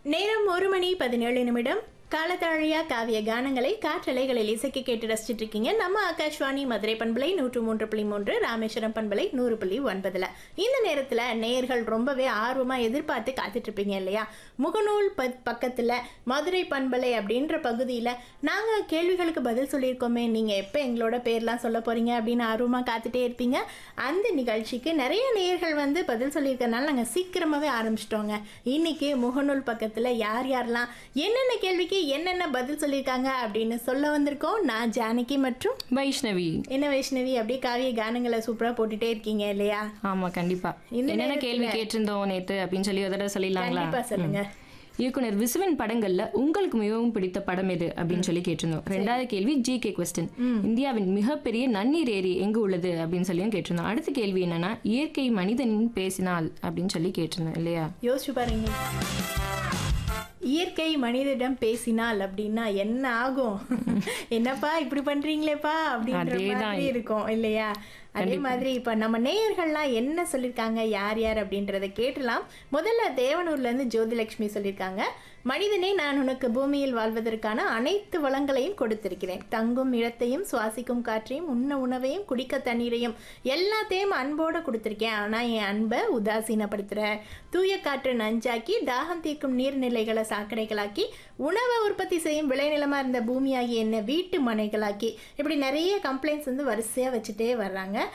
நேரம் ஒரு மணி பதினேழு நிமிடம் காலத்தாழியா காவிய கானங்களை காற்றலைகளில் இசைக்கு கேட்டு ரசிச்சிட்டு இருக்கீங்க நம்ம ஆகாஷ்வாணி மதுரை பண்பலை நூற்று மூன்று புள்ளி மூன்று ராமேஸ்வரம் பண்பலை நூறு புள்ளி ஒன்பதுல இந்த நேரத்துல நேயர்கள் ரொம்பவே ஆர்வமா எதிர்பார்த்து காத்துட்டு இருப்பீங்க இல்லையா முகநூல் ப பக்கத்துல மதுரை பண்பலை அப்படின்ற பகுதியில நாங்க கேள்விகளுக்கு பதில் சொல்லியிருக்கோமே நீங்க எப்ப எங்களோட பேர்லாம் சொல்ல போறீங்க அப்படின்னு ஆர்வமா காத்துட்டே இருப்பீங்க அந்த நிகழ்ச்சிக்கு நிறைய நேயர்கள் வந்து பதில் சொல்லியிருக்கறனால நாங்க சீக்கிரமாவே ஆரம்பிச்சிட்டோங்க இன்னைக்கு முகநூல் பக்கத்துல யார் யாரெல்லாம் என்னென்ன கேள்விக்கு என்னென்ன பதில் சொல்லியிருக்காங்க அப்படின்னு சொல்ல வந்திருக்கோம் நான் ஜானகி மற்றும் வைஷ்ணவி என்ன வைஷ்ணவி அப்படியே காவிய கானங்களை சூப்பரா போட்டுட்டே இருக்கீங்க இல்லையா ஆமா கண்டிப்பா இந்த என்னென்ன நேரத்துல- கேள்வி கேட்டிருந்தோம் நேத்து அப்படின்னு சொல்லி ஒரு தடவை சொல்லிடலாங்களா கண்டிப்பா சொல்லுங்க இயக்குனர் விசுவன் படங்கள்ல உங்களுக்கு மிகவும் பிடித்த படம் எது அப்படின்னு சொல்லி கேட்டிருந்தோம் ரெண்டாவது கேள்வி ஜி கே கொஸ்டின் இந்தியாவின் மிகப்பெரிய நன்னீர் ஏரி எங்கு உள்ளது அப்படின்னு சொல்லியும் கேட்டிருந்தோம் அடுத்த கேள்வி என்னன்னா இயற்கை மனிதனின் பேசினால் அப்படின்னு சொல்லி கேட்டிருந்தோம் இல்லையா யோசிச்சு பாருங்க இயற்கை மனிதனிடம் பேசினால் அப்படின்னா என்ன ஆகும் என்னப்பா இப்படி பண்றீங்களேப்பா அப்படின்ற அதேதான். மாதிரி இருக்கும் இல்லையா அதே மாதிரி இப்ப நம்ம நேயர்கள்லாம் என்ன சொல்லியிருக்காங்க யார் யார் அப்படின்றத கேட்டலாம் முதல்ல தேவனூர்ல இருந்து ஜோதிலட்சுமி சொல்லியிருக்காங்க மனிதனே நான் உனக்கு பூமியில் வாழ்வதற்கான அனைத்து வளங்களையும் கொடுத்திருக்கிறேன் தங்கும் இடத்தையும் சுவாசிக்கும் காற்றையும் உண்ண உணவையும் குடிக்க தண்ணீரையும் எல்லாத்தையும் அன்போட கொடுத்திருக்கேன் ஆனா என் அன்பை உதாசீனப்படுத்துற தூய காற்று நஞ்சாக்கி தாகம் தீர்க்கும் நீர்நிலைகளை சாக்கடைகளாக்கி உணவை உற்பத்தி செய்யும் விளைநிலமா இருந்த பூமியாகி என்ன வீட்டு மனைகளாக்கி இப்படி நிறைய கம்ப்ளைண்ட்ஸ் வந்து வரிசையா வச்சுட்டே வர்றாங்க